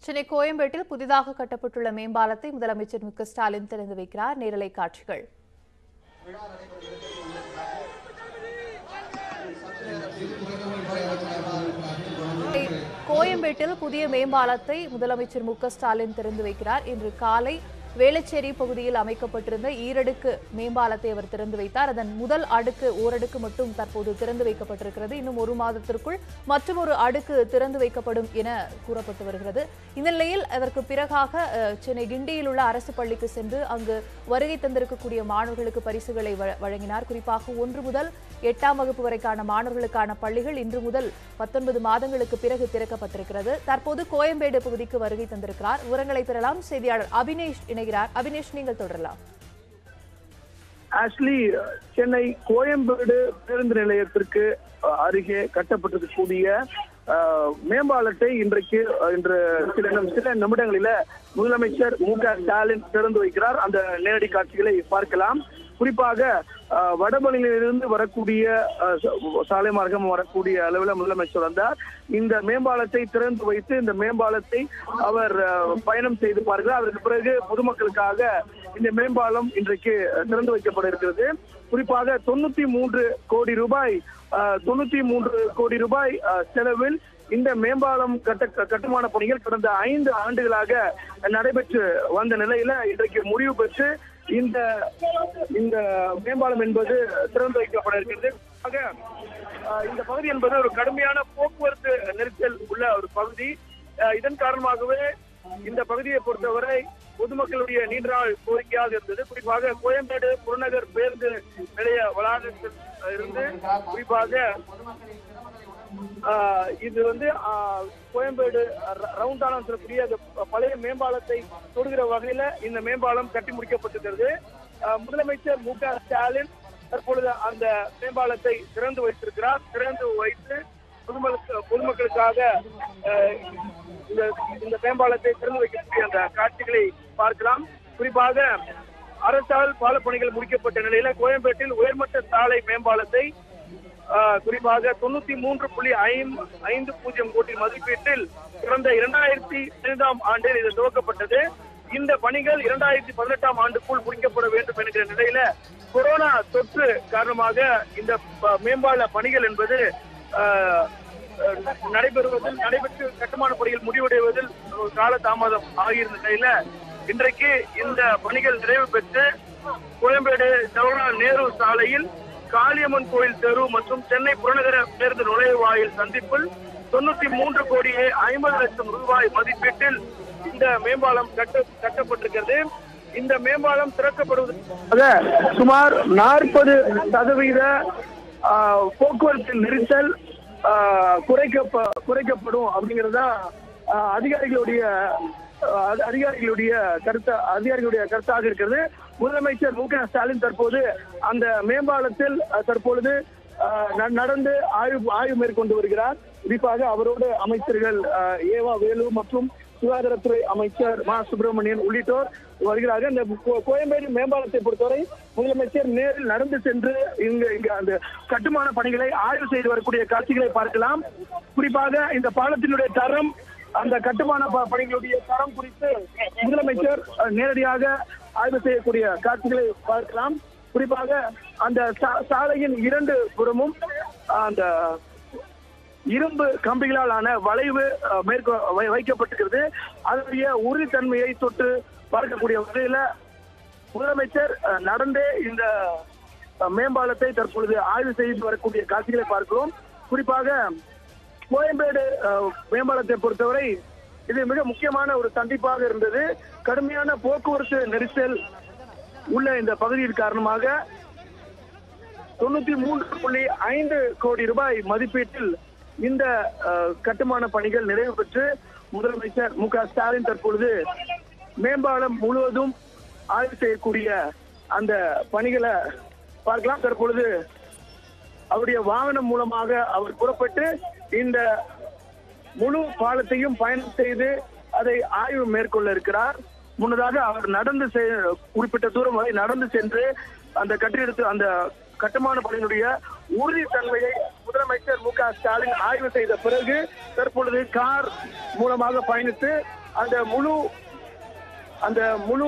சென்னை கோயம்பேட்டில் புதிதாக கட்டப்பட்டுள்ள மேம்பாலத்தை முதலமைச்சர் மு க ஸ்டாலின் திறந்து வைக்கிறார் நேரலை காட்சிகள் கோயம்பேட்டில் புதிய மேம்பாலத்தை முதலமைச்சர் மு க ஸ்டாலின் திறந்து வைக்கிறார் இன்று காலை வேளச்சேரி பகுதியில் அமைக்கப்பட்டிருந்த ஈரடுக்கு மேம்பாலத்தை அவர் திறந்து வைத்தார் அதன் முதல் அடுக்கு ஓரடுக்கு மட்டும் தற்போது திறந்து வைக்கப்பட்டிருக்கிறது இன்னும் ஒரு மாதத்திற்குள் மற்றொரு அடுக்கு திறந்து வைக்கப்படும் என கூறப்பட்டு வருகிறது இந்த நிலையில் அதற்கு பிறகாக அஹ், சென்னை கிண்டியில் உள்ள அரசு பள்ளிக்கு சென்று அங்கு வருகை தந்திருக்கக்கூடிய மாணவர்களுக்கு பரிசுகளை வ- வழங்கினார் குறிப்பாக ஒன்று முதல் எட்டாம் வகுப்பு வரைக்கான மாணவர்களுக்கான பள்ளிகள் இன்று முதல் பத்தொன்பது மாதங்களுக்கு பிறகு திறக்கப்பட்டிருக்கிறது தற்போது கோயம்பேடு பகுதிக்கு வருகை தந்திருக்கிறார் விவரங்களை பெறலாம் செய்தியாளர் அபினேஷ் இணைகிறார் அபினேஷ் நீங்கள் தொடரலாம் ஆக்சுவலி சென்னை கோயம்பேடு பேருந்து நிலையத்திற்கு அஹ், அருகே கட்டப்பட்டிருக்கக்கூடிய அஹ், மேம்பாலத்தை இன்றைக்கு அஹ், இன்று சில நிமி- சில நிமிடங்களில முதலமைச்சர் மு க ஸ்டாலின் திறந்து வைக்கிறார் அந்த நேரடி காட்சிகளை பார்க்கலாம் குறிப்பாக அஹ், வடபழனியிலிருந்து வரக்கூடிய அஹ், ச- சாலை மார்க்கம் வரக்கூடிய அளவில் முதலமைச்சர் வந்தார் இந்த மேம்பாலத்தை திறந்து வைத்து இந்த மேம்பாலத்தை அவர் அஹ், பயணம் செய்து பார்க்கிறார் அதற்கு பிறகு பொதுமக்களுக்காக இந்த மேம்பாலம் இன்றைக்கு திறந்து வைக்கப்பட இருக்கிறது குறிப்பாக தொண்ணூத்தி மூன்று கோடி ரூபாய் அஹ், தொண்ணூத்தி மூன்று கோடி ரூபாய் அஹ், செலவில் இந்த மேம்பாலம் கட்ட கட்டுமான பணிகள் கடந்த ஐந்து ஆண்டுகளாக நடைபெற்று வந்த நிலையில இன்றைக்கு முடிவு பெற்று இந்த இந்த மேம்பாலம் என்பது திறந்து வைக்கப்பட இருக்கிறது ஆக, அஹ், இந்த பகுதி என்பது ஒரு கடுமையான போக்குவரத்து நெரிசல் உள்ள ஒரு பகுதி அஹ், இதன் காரணமாகவே இந்த பகுதியை பொறுத்தவரை பொதுமக்களுடைய நீண்ட நாள் கோரிக்கையாக இருந்தது குறிப்பாக கோயம்பேடு புறநகர் பேருந்து நிலைய வளாகத்தில் இருந்து குறிப்பாக ஆஹ், இது வந்து ஆஹ், கோயம்பேடு ர- ரவுண்டானா சொல்லக்கூடிய அந்த பழைய மேம்பாலத்தை தொடுகிற வகையில இந்த மேம்பாலம் கட்டி முடிக்கப்பட்டிருக்கிறது ஆஹ், முதலமைச்சர் மு க ஸ்டாலின் தற்பொழுது அந்த மேம்பாலத்தை திறந்து வைத்திருக்கிறார் திறந்து வைத்து பொதுமக்களுக்கு பொதுமக்களுக்காக ஆஹ், இந்த இந்த மேம்பாலத்தை திறந்து வைக்கக்கூடிய அந்த காட்சிகளை பார்க்கலாம் குறிப்பாக அரசால் பாலப்பணிகள் முடிக்கப்பட்ட நிலையில கோயம்பேட்டில் உயர்மட்ட சாலை மேம்பாலத்தை ஆஹ், குறிப்பாக தொண்ணூத்தி மூன்று புள்ளி ஐம்- ஐந்து பூஜ்ஜியம் கோடி மதிப்பீட்டில் கடந்த இரண்டாயிரத்தி ஐந்தாம் ஆண்டில் இது துவக்கப்பட்டது இந்த பணிகள் இரண்டாயிரத்தி பதினெட்டாம் ஆண்டுக்குள் முடிக்கப்பட வேண்டும் என்கிற நிலையில கொரோனா தொற்று காரணமாக இந்த ப- மேம்பால பணிகள் என்பது ஆஹ், அஹ், நடைபெறுவதில் நடைபெற்று கட்டுமான பணிகள் முடிவடைவதில் ஒரு கால தாமதம் ஆகியிருந்த நிலையில இன்றைக்கு இந்த பணிகள் நிறைவு பெற்று கோயம்பேடு ஜவஹர்லால் நேரு சாலையில் காளியம்மன் கோயில் தெரு மற்றும் சென்னை புறநகர பேருந்து நுழைவாயில் சந்திப்பில் தொண்ணூத்தி மூன்று கோடியே ஐம்பது லட்சம் ரூபாய் மதிப்பீட்டில் இந்த மேம்பாலம் கட்ட கட்டப்பட்டிருக்கிறது இந்த மேம்பாலம் திறக்கப்படுவது சுமார் நாற்பது சதவீத ஆஹ், போக்குவரத்து நெரிசல் ஆஹ், குறைக்கப்ப குறைக்கப்படும் அப்படிங்கறதா ஆஹ், அதிகாரிகளுடைய ஆஹ், அதி- அதிகாரிகளுடைய கருத்து அதிகாரிகளுடைய கருத்தாக இருக்கிறது முதலமைச்சர் மு க ஸ்டாலின் தற்போது அந்த மேம்பாலத்தில் ஆஹ், தற்பொழுது ஆஹ், ந- நடந்து ஆய்வு ஆய்வு மேற்கொண்டு வருகிறார் குறிப்பாக அவரோடு அமைச்சர்கள் ஆஹ், ஏவா வேலு மற்றும் சுகாதாரத்துறை அமைச்சர் மா சுப்பிரமணியன் உள்ளிட்டோர் வருகிறார்கள் இந்த கோ- கோயம்பேடு மேம்பாலத்தை பொறுத்தவரை முதலமைச்சர் நேரில் நடந்து சென்று இங்க இங்க அந்த கட்டுமான பணிகளை ஆய்வு செய்து வரக்கூடிய காட்சிகளை பார்க்கலாம் குறிப்பாக இந்த பாலத்தினுடைய தரம் அந்த கட்டுமான ப- பணிகளுடைய தரம் குறித்து முதலமைச்சர் அஹ், நேரடியாக ஆய்வு செய்யக்கூடிய காட்சிகளை பார்க்கலாம் குறிப்பாக அந்த சா- சாலையின் இரண்டு புறமும் அந்த இரும்பு கம்பிகளால் ஆன வளைவு அஹ், மேற்கொ வை- வைக்கப்பட்டிருக்கிறது அதனுடைய உறுதித்தன்மையை தொட்டு பார்க்கக்கூடிய வகையில முதலமைச்சர் அஹ், நடந்தே இந்த அஹ், மேம்பாலத்தை தற்பொழுது ஆய்வு செய்து வரக்கூடிய காட்சிகளை பார்க்கிறோம் குறிப்பாக கோயம்பேடு அஹ், மேம்பாலத்தை பொறுத்தவரை இது மிக முக்கியமான ஒரு சந்திப்பாக இருந்தது கடுமையான போக்குவரத்து நெரிசல் உள்ள இந்த பகுதியின் காரணமாக தொண்ணூத்தி மூன்று புள்ளி ஐந்து கோடி ரூபாய் மதிப்பீட்டில் இந்த அஹ், கட்டுமான பணிகள் நிறைவு பெற்று முதலமைச்சர் மு க ஸ்டாலின் தற்பொழுது மேம்பாலம் முழுவதும் ஆய்வு செய்யக்கூடிய அந்த பணிகளை பார்க்கலாம் தற்பொழுது அவருடைய வாகனம் மூலமாக அவர் புறப்பட்டு இந்த முழு பாலத்தையும் பயணம் செய்து அதை ஆய்வு மேற்கொள்ள இருக்கிறார் முன்னதாக அவர் நடந்து செ- குறிப்பிட்ட தூரம் வரை நடந்து சென்று அந்த கட்டிடத்து அந்த கட்டுமான பணியினுடைய உறுதித்தன்மையை முதலமைச்சர் மு க ஸ்டாலின் ஆய்வு செய்த பிறகு தற்பொழுது கார் மூலமாக பயணித்து அந்த முழு அந்த முழு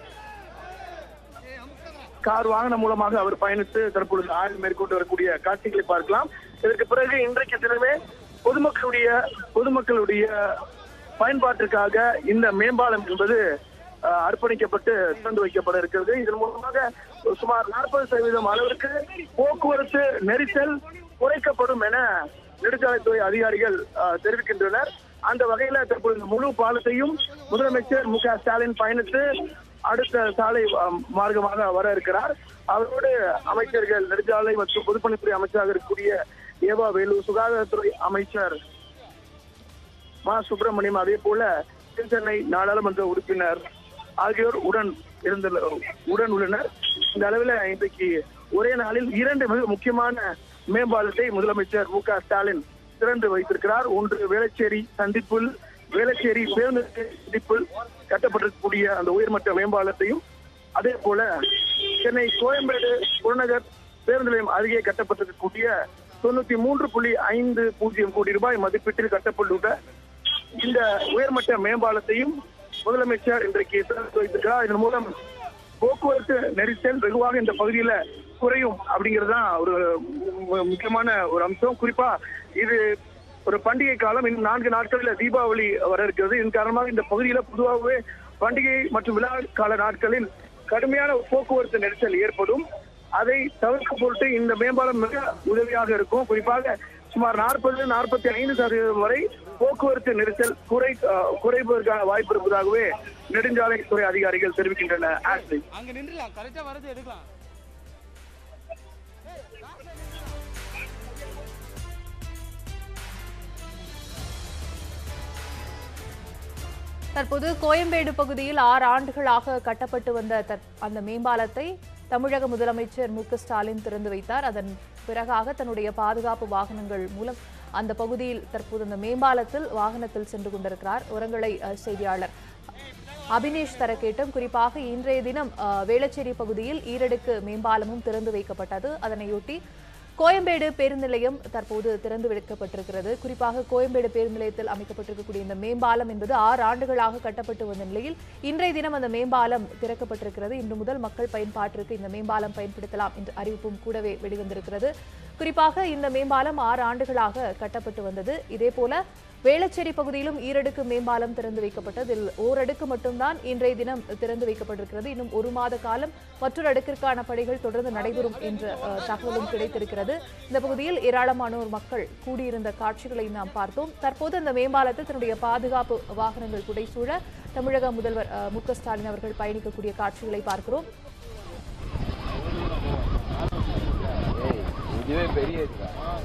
கார் வாகனம் மூலமாக அவர் பயணித்து தற்பொழுது ஆய்வு மேற்கொண்டு வரக்கூடிய காட்சிகளை பார்க்கலாம் இதற்கு பிறகு இன்றைக்கு தினமே பொதுமக்களுடைய பொதுமக்களுடைய பயன்பாட்டிற்காக இந்த மேம்பாலம் என்பது அஹ், அர்ப்பணிக்கப்பட்டு திறந்து வைக்கப்பட இருக்கிறது இதன் மூலமாக சுமார் நாற்பது சதவீதம் அளவிற்கு போக்குவரத்து நெரிசல் குறைக்கப்படும் என நெடுஞ்சாலைத்துறை அதிகாரிகள் அஹ், தெரிவிக்கின்றனர் அந்த வகையில தற்போது இந்த முழு பாலத்தையும் முதலமைச்சர் மு க ஸ்டாலின் பயணித்து அடுத்த சாலை அஹ், மார்க்கமாக வர இருக்கிறார் அவரோடு அமைச்சர்கள் நெடுஞ்சாலை மற்றும் பொதுப்பணித்துறை அமைச்சராக இருக்கக்கூடிய ஏவா வேலு சுகாதாரத்துறை அமைச்சர் மா சுப்பிரமணியம் அதே போல தென்சென்னை நாடாளுமன்ற உறுப்பினர் ஆகியோர் உடன் இருந்த உடன் உள்ளனர் இந்த அளவில் இன்றைக்கு ஒரே நாளில் இரண்டு மிக முக்கியமான மேம்பாலத்தை முதலமைச்சர் மு க ஸ்டாலின் திறந்து வைத்திருக்கிறார் ஒன்று வேளச்சேரி சந்திப்பில் வேளச்சேரி பேருந்து சந்திப்பில் கட்டப்பட்டிருக்கக்கூடிய அந்த உயர்மட்ட மேம்பாலத்தையும் அதே போல சென்னை கோயம்பேடு புறநகர் பேருந்து நிலையம் அருகே கட்டப்பட்டிருக்கக்கூடிய தொண்ணூத்தி மூன்று புள்ளி ஐந்து பூஜ்ஜியம் கோடி ரூபாய் மதிப்பீட்டில் கட்டப்பட்டுள்ள இந்த உயர்மட்ட மேம்பாலத்தையும் முதலமைச்சர் இன்றைக்கு திறந்து வைத்திருக்கிறார் இதன் மூலம் போக்குவரத்து நெரிசல் வெகுவாக இந்த பகுதியில குறையும் அப்படிங்கிறது தான் ஒரு மு- முக்கியமான ஒரு அம்சம் குறிப்பா இது ஒரு பண்டிகை காலம் இன்னும் நான்கு நாட்களில் தீபாவளி வர இருக்கிறது இதன் காரணமாக இந்த பகுதியில பொதுவாகவே பண்டிகை மற்றும் விழா கால நாட்களில் கடுமையான போக்குவரத்து நெரிசல் ஏற்படும் அதை தவிர்க்க பொருட்டு இந்த மேம்பாலம் மிக உதவியாக இருக்கும் குறிப்பாக சுமார் நாற்பது நாற்பத்தி ஐந்து சதவீதம் வரை போக்குவரத்து நெரிசல் குறை அஹ், குறைப்பதற்கான வாய்ப்பு இருப்பதாகவே நெடுஞ்சாலைத்துறை அதிகாரிகள் தெரிவிக்கின்றனர் ஆஷ்லி அங்க நின்றுலாம் கரெக்டா வரது எடுக்கலாம் தற்போது கோயம்பேடு பகுதியில் ஆறு ஆண்டுகளாக கட்டப்பட்டு வந்த தற்- அந்த மேம்பாலத்தை தமிழக முதலமைச்சர் மு க ஸ்டாலின் திறந்து வைத்தார் அதன் பிறகாக தன்னுடைய பாதுகாப்பு வாகனங்கள் மூலம் அந்த பகுதியில் தற்போது அந்த மேம்பாலத்தில் வாகனத்தில் சென்று கொண்டிருக்கிறார் உரங்களை அஹ், செய்தியாளர் அபினேஷ் தர கேட்டும் குறிப்பாக இன்றைய தினம் அஹ், வேளச்சேரி பகுதியில் ஈரடுக்கு மேம்பாலமும் திறந்து வைக்கப்பட்டது அதனையொட்டி கோயம்பேடு பேருந்து நிலையம் தற்போது திறந்து வைக்கப்பட்டிருக்கிறது குறிப்பாக கோயம்பேடு பேருந்து நிலையத்தில் அமைக்கப்பட்டிருக்கக்கூடிய இந்த மேம்பாலம் என்பது ஆறு ஆண்டுகளாக கட்டப்பட்டு வந்த நிலையில் இன்றைய தினம் அந்த மேம்பாலம் திறக்கப்பட்டிருக்கிறது இன்று முதல் மக்கள் பயன்பாட்டிற்கு இந்த மேம்பாலம் பயன்படுத்தலாம் என்ற அறிவிப்பும் கூடவே வெளிவந்திருக்கிறது குறிப்பாக இந்த மேம்பாலம் ஆறு ஆண்டுகளாக கட்டப்பட்டு வந்தது இதேபோல வேளச்சேரி பகுதியிலும் ஈரடுக்கு மேம்பாலம் திறந்து வைக்கப்பட்டது இதில் ஓரடுக்கு மட்டும்தான் இன்றைய தினம் திறந்து வைக்கப்பட்டிருக்கிறது இன்னும் ஒரு மாத காலம் மற்றொரு அடுக்கிற்கான பணிகள் தொடர்ந்து நடைபெறும் என்ற அஹ், தகவலும் கிடைத்திருக்கிறது இந்த பகுதியில் ஏராளமானோர் மக்கள் கூடியிருந்த காட்சிகளை நாம் பார்த்தோம் தற்போது அந்த மேம்பாலத்தில் தன்னுடைய பாதுகாப்பு வாகனங்கள் புடைசூழ தமிழக முதல்வர் அஹ், மு க ஸ்டாலின் அவர்கள் பயணிக்கக்கூடிய காட்சிகளை பார்க்கிறோம் ஏய், இதுவே பெரிய இதுடா.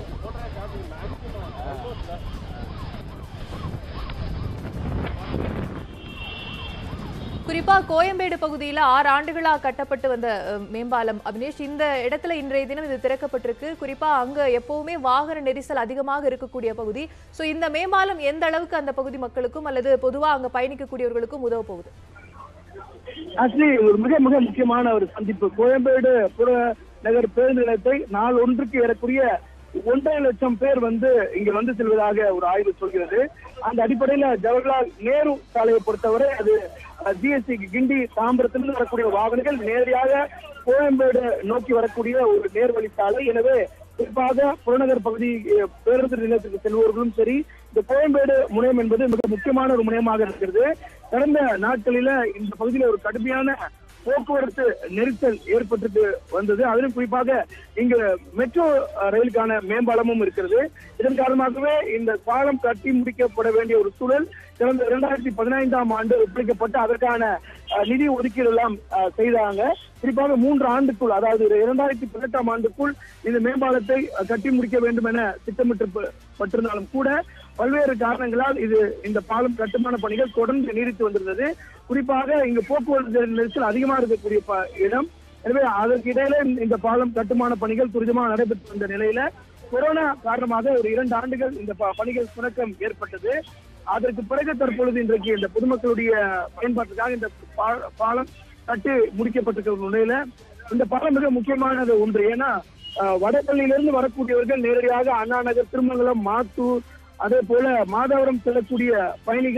குறிப்பா கோயம்பேடு பகுதியில் ஆறு ஆண்டுகளாக கட்டப்பட்டு வந்த அஹ், மேம்பாலம் அபினேஷ் இந்த இடத்துல இன்றைய தினம் இது திறக்கப்பட்டிருக்கு குறிப்பா அங்க எப்பவுமே வாகன நெரிசல் அதிகமாக இருக்கக்கூடிய பகுதி சோ இந்த மேம்பாலம் எந்த அளவுக்கு அந்த பகுதி மக்களுக்கும் அல்லது பொதுவா அங்க பயணிக்கக்கூடியவர்களுக்கும் உதவ போகுது ஆக்சுவலி ஒரு மிக மிக முக்கியமான ஒரு சந்திப்பு கோயம்பேடு புற நகர் பேருந்து நிலையத்தை நாள் ஒன்றுக்கு ஏறக்குரிய ஒன்றரை லட்சம் பேர் வந்து இங்க வந்து செல்வதாக ஒரு ஆய்வு சொல்கிறது அந்த அடிப்படையில ஜவஹர்லால் நேரு சாலையை பொறுத்தவரை அது ஜிஎஸ்டி கிண்டி தாம்பரத்திலிருந்து வரக்கூடிய வாகனங்கள் நேரடியாக கோயம்பேடு நோக்கி வரக்கூடிய ஒரு நேர்வழி சாலை எனவே குறிப்பாக புறநகர் பகுதி அஹ், பேருந்து நிலையத்துக்கு செல்பவர்களும் சரி இந்த கோயம்பேடு முனையம் என்பது மிக முக்கியமான ஒரு முனையமாக இருக்கிறது கடந்த நாட்களில இந்த பகுதியில் ஒரு கடுமையான போக்குவரத்து நெரிசல் ஏற்பட்டு வந்தது அதிலும் குறிப்பாக இங்கு மெட்ரோ அஹ், ரயிலுக்கான மேம்பாலமும் இருக்கிறது இதன் காரணமாகவே இந்த பாலம் கட்டி முடிக்கப்பட வேண்டிய ஒரு சூழல் கடந்த இரண்டாயிரத்தி பதினைந்தாம் ஆண்டு ஒப்படைக்கப்பட்டு அதற்கான அஹ், நிதி ஒதுக்கீடு எல்லாம் அஹ், செய்தாங்க குறிப்பாக மூன்று ஆண்டுக்குள் அதாவது இரண்டாயிரத்தி பதினெட்டாம் ஆண்டுக்குள் இந்த மேம்பாலத்தை அஹ், கட்டி முடிக்க வேண்டும் என திட்டமிட்டப்பட்டிருந்தாலும் கூட பல்வேறு காரணங்களால் இது இந்த பாலம் கட்டுமான பணிகள் தொடர்ந்து நீடித்து வந்திருந்தது குறிப்பாக இங்கு போக்குவரத்து நெரிசல் அதிகமாக இருக்கக்கூடிய ப- இடம் எனவே அதற்கு இடையில இந்த- இந்த பாலம் கட்டுமான பணிகள் துரிதமாக நடைபெற்று வந்த நிலையில கொரோனா காரணமாக ஒரு இரண்டு ஆண்டுகள் இந்த ப- பணிகள் சுணக்கம் ஏற்பட்டது அதற்கு பிறகு தற்பொழுது இன்றைக்கு இந்த பொதுமக்களுடைய பயன்பாட்டுக்காக இந்த பா- பாலம் கட்டி முடிக்கப்பட்டிருக்கிற நிலையில இந்த பாலம் மிக முக்கியமானது ஒன்று ஏன்னா அஹ், வடபள்ளியிலிருந்து வரக்கூடியவர்கள் நேரடியாக அண்ணா நகர் திருமங்கலம் மாத்தூர் அதே போல மாதவரம் செல்லக்கூடிய பயணிகள்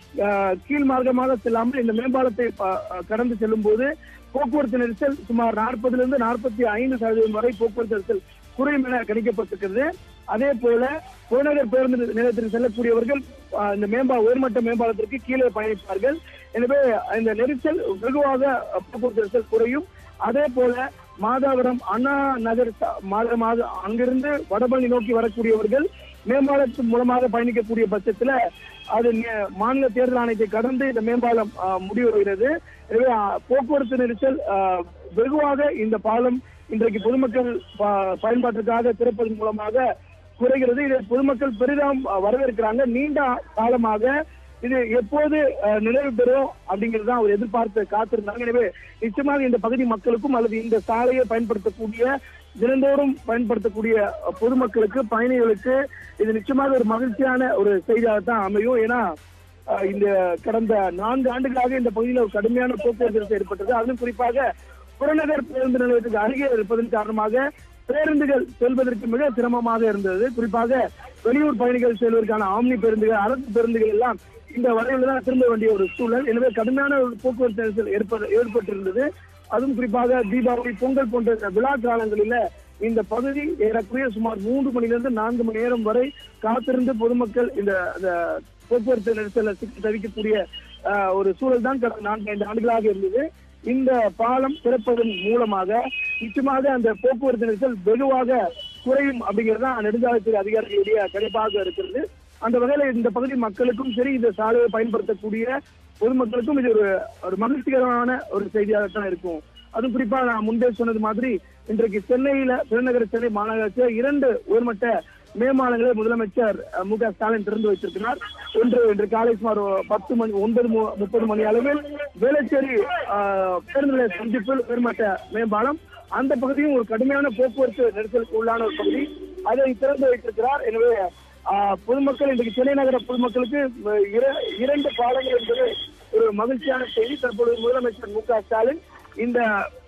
அஹ், கீழ் மார்க்கமாக செல்லாமல் இந்த மேம்பாலத்தை ப- அஹ், கடந்து செல்லும் போது போக்குவரத்து நெரிசல் சுமார் நாற்பதுல இருந்து நாற்பத்தி ஐந்து சதவீதம் வரை போக்குவரத்து நெரிசல் குறையும் என கணிக்கப்பட்டிருக்கிறது அதே போல புறநகர் பேருந்து நிலையத்திற்கு செல்லக்கூடியவர்கள் அஹ், இந்த மேம்பா உயர்மட்ட மேம்பாலத்திற்கு கீழே பயணிப்பார்கள் எனவே இந்த நெரிசல் வெகுவாக அஹ், போக்குவரத்து நெரிசல் குறையும் அதே போல மாதாவரம் அண்ணா நகர் ச- மாதமாக அங்கிருந்து வடபழனி நோக்கி வரக்கூடியவர்கள் மேம்பாலத்தின் மூலமாக பயணிக்கக்கூடிய பட்சத்துல அது நே- மாநில தேர்தல் ஆணையத்தை கடந்து இந்த மேம்பாலம் அஹ், முடிவடைகிறது எனவே அஹ், போக்குவரத்து நெரிசல் அஹ், வெகுவாக இந்த பாலம் இன்றைக்கு பொதுமக்கள் ப- பயன்பாட்டிற்காக திறப்பதன் மூலமாக குறைகிறது இதை பொதுமக்கள் பெரிதும் அஹ், வரவேற்கிறாங்க நீண்ட காலமாக இது எப்போது அஹ், நிறைவு பெறும் அப்படிங்கிறது தான் அவர் எதிர்பார்த்து காத்திருந்தாங்க எனவே நிச்சயமாக இந்த பகுதி மக்களுக்கும் அல்லது இந்த சாலையை பயன்படுத்தக்கூடிய தினந்தோறும் பயன்படுத்தக்கூடிய அஹ், பொதுமக்களுக்கு பயணிகளுக்கு இது நிச்சயமாக ஒரு மகிழ்ச்சியான ஒரு செய்தியாக தான் அமையும் ஏன்னா அஹ், இந்த கடந்த நான்கு ஆண்டுகளாக இந்த பகுதியில் ஒரு கடுமையான போக்குவரத்து நெரிசல் ஏற்பட்டது அதிலும் குறிப்பாக புறநகர் பேருந்து நிலையத்துக்கு அருகே இருப்பதன் காரணமாக பேருந்துகள் செல்வதற்கு மிக சிரமமாக இருந்தது குறிப்பாக வெளியூர் பயணிகள் செல்வதற்கான ஆம்னி பேருந்துகள் அரசு பேருந்துகள் எல்லாம் இந்த வரையில தான் திரும்ப வேண்டிய ஒரு சூழல் எனவே கடுமையான ஒரு போக்குவரத்து நெரிசல் ஏற்பட ஏற்பட்டிருந்தது அதுவும் குறிப்பாக தீபாவளி பொங்கல் போன்ற இந்த விழா காலங்களில இந்த பகுதி ஏறக்குறைய சுமார் மூன்று மணிலிருந்து நான்கு மணி நேரம் வரை காத்திருந்து பொதுமக்கள் இந்த இந்த போக்குவரத்து நெரிசல சிக்கி தவிக்கக்கூடிய ஆஹ், ஒரு சூழல் தான் கடந்த நான்கு ஐந்து ஆண்டுகளாக இருந்தது இந்த பாலம் திறப்பதன் மூலமாக நிச்சயமாக அந்த போக்குவரத்து நெரிசல் வெகுவாக குறையும் அப்படிங்கிறது தான் நெடுஞ்சாலைத்துறை அதிகாரிகளுடைய கணிப்பாக இருக்கிறது அந்த வகையில இந்த பகுதி மக்களுக்கும் சரி இந்த சாலையை பயன்படுத்தக்கூடிய பொதுமக்களுக்கும் இது ஒரு ஒரு மகிழ்ச்சிகரமான ஒரு செய்தியாகத்தான் இருக்கும் அதுவும் குறிப்பா நான் முன்பே சொன்னது மாதிரி இன்றைக்கு சென்னையில பெருநகர சென்னை மாநகராட்சியில் இரண்டு உயர்மட்ட மேம்பாலங்களை முதலமைச்சர் அஹ், மு க ஸ்டாலின் திறந்து வைத்திருக்கிறார் ஒன்று இன்று காலை சுமார் பத்து மணி ஒன்பது மு- முப்பது மணி அளவில் வேளச்சேரி அஹ், பேருந்து நிலைய சந்திப்பில் உயர்மட்ட மேம்பாலம் அந்த பகுதியும் ஒரு கடுமையான போக்குவரத்து நெரிசலுக்கு உள்ளான ஒரு பகுதி அதை திறந்து வைத்திருக்கிறார் எனவே ஆஹ், பொதுமக்கள் இன்றைக்கு சென்னை நகர பொதுமக்களுக்கு அஹ், இர- இரண்டு பாலங்கள் என்பது ஒரு மகிழ்ச்சியான செய்தி தற்பொழுது முதலமைச்சர் மு க ஸ்டாலின் இந்த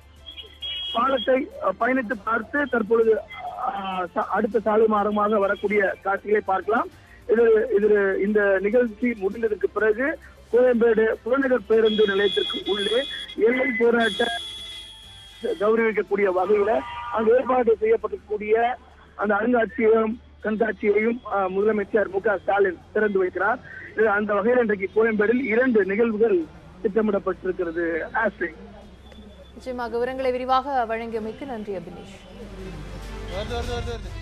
பாலத்தை அஹ், பயணித்து பார்த்து தற்பொழுது அஹ், ச- அடுத்த சாலை மாறமாக வரக்கூடிய காட்சிகளை பார்க்கலாம் இது இது இந்த நிகழ்ச்சி முடிந்ததற்கு பிறகு கோயம்பேடு புறநகர் பேருந்து நிலையத்திற்கு உள்ளே எல்லை போராட்ட கௌரவிக்கக்கூடிய வகையில அங்கு ஏற்பாடு செய்யப்பட்டிருக்கக்கூடிய அந்த அருங்காட்சியகம் கண்காட்சியையும் அஹ், முதலமைச்சர் மு க ஸ்டாலின் திறந்து வைக்கிறார் இது அந்த வகையில் இன்றைக்கு கோயம்பேடில் இரண்டு நிகழ்வுகள் திட்டமிடப்பட்டிருக்கிறது ஆஸ்ட்ரிங் நிச்சயமாக விவரங்களை விரிவாக வழங்கியமைக்கு நன்றி அபினேஷ் வருது வருது வருது வருது